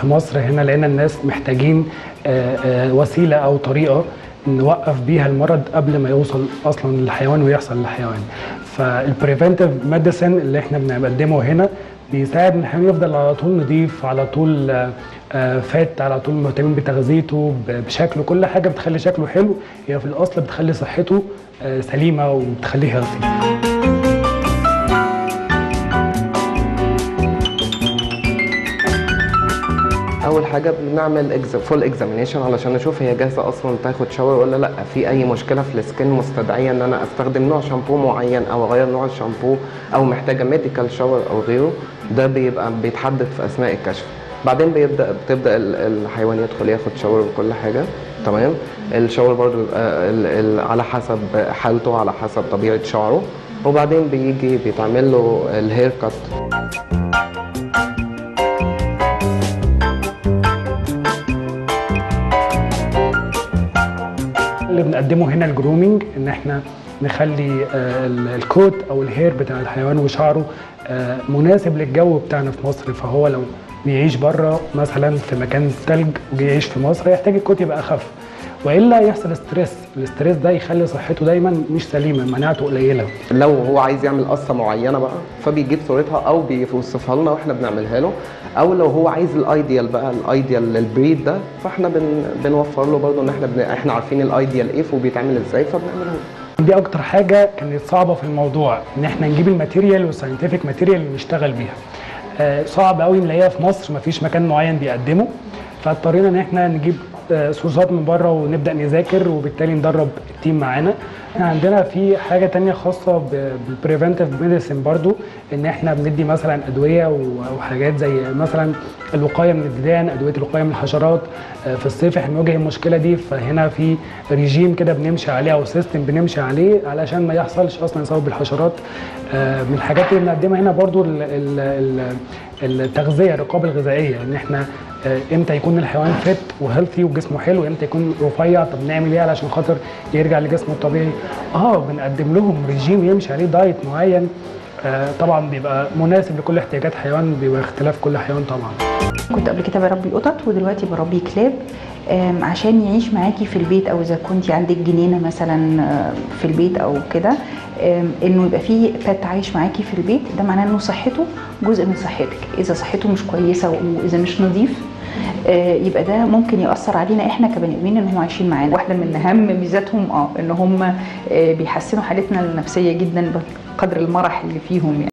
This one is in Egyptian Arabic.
في مصر هنا لقينا الناس محتاجين آه، آه، وسيله او طريقه نوقف بيها المرض قبل ما يوصل اصلا للحيوان ويحصل للحيوان فالبريفنتيف ميديسن اللي احنا بنقدمه هنا بيساعد ان الحيوان يفضل على طول نضيف على طول آه، آه، فات على طول مهتمين بتغذيته ب- بشكله كل حاجه بتخلي شكله حلو هي في الاصل بتخلي صحته آه، سليمه وبتخليه هيلثي اول حاجه بنعمل فول اكزامينيشن علشان نشوف هي جاهزه اصلا تاخد شاور ولا لا في اي مشكله في السكين مستدعيه ان انا استخدم نوع شامبو معين او اغير نوع الشامبو او محتاجه ميديكال شاور او غيره ده بيبقى بيتحدد في اثناء الكشف بعدين بيبدا بتبدا ال- الحيوان يدخل ياخد شاور وكل حاجه تمام الشاور برضو بيبقى ال- ال- على حسب حالته على حسب طبيعه شعره وبعدين بيجي بيتعمل له الهير كات اللي بنقدمه هنا الجرومينج ان احنا نخلي آه، ال- الكوت او الهير بتاع الحيوان وشعره آه، مناسب للجو بتاعنا في مصر فهو لو بيعيش بره مثلا في مكان ثلج وجي يعيش في مصر يحتاج الكوت يبقى اخف والا يحصل ستريس الاستريس ده يخلي صحته دايما مش سليمه مناعته قليله لو هو عايز يعمل قصه معينه بقى فبيجيب صورتها او بيوصفها لنا واحنا بنعملها له او لو هو عايز الايديال بقى الايديال للبريد ده فاحنا بن بنوفر له برضه ان احنا بن احنا عارفين الايديال ايه وبيتعمل ازاي فبنعمله له. دي اكتر حاجه كانت صعبه في الموضوع ان احنا نجيب الماتيريال والساينتفك ماتيريال اللي نشتغل بيها آه، صعب قوي نلاقيها في مصر مفيش مكان معين بيقدمه فاضطرينا ان احنا نجيب آه، سورسات من بره ونبدا نذاكر وبالتالي ندرب التيم معانا احنا عندنا في حاجه تانية خاصه بالبريفنتيف ميديسن برضو ان احنا بندي مثلا ادويه و- وحاجات زي مثلا الوقايه من الديدان ادويه الوقايه من الحشرات آه، في الصيف احنا بنواجه المشكله دي فهنا في ريجيم كده بنمشي عليه او سيستم بنمشي عليه علشان ما يحصلش اصلا اصابه بالحشرات آه، من الحاجات اللي بنقدمها هنا برضو ال- ال- ال- التغذيه الرقابه الغذائيه ان احنا آه، امتى يكون الحيوان فت وهيلثي وجسمه حلو امتى يكون رفيع طب نعمل ايه علشان خاطر يرجع لجسمه الطبيعي اه بنقدم لهم ريجيم يمشي عليه دايت معين آه، طبعا بيبقى مناسب لكل احتياجات حيوان بيبقى اختلاف كل حيوان طبعا كنت قبل كده بربي قطط ودلوقتي بربي كلاب آم، عشان يعيش معاكي في البيت او اذا كنت عندك جنينه مثلا آم، في البيت او كده آم، انه يبقى في بات عايش معاكي في البيت ده معناه انه صحته جزء من صحتك اذا صحته مش كويسه واذا مش نظيف آه، يبقى ده ممكن ياثر علينا احنا كبني ادمين ان هم عايشين معانا واحده من اهم ميزاتهم اه ان هم آه، بيحسنوا حالتنا النفسيه جدا بقدر المرح اللي فيهم يعني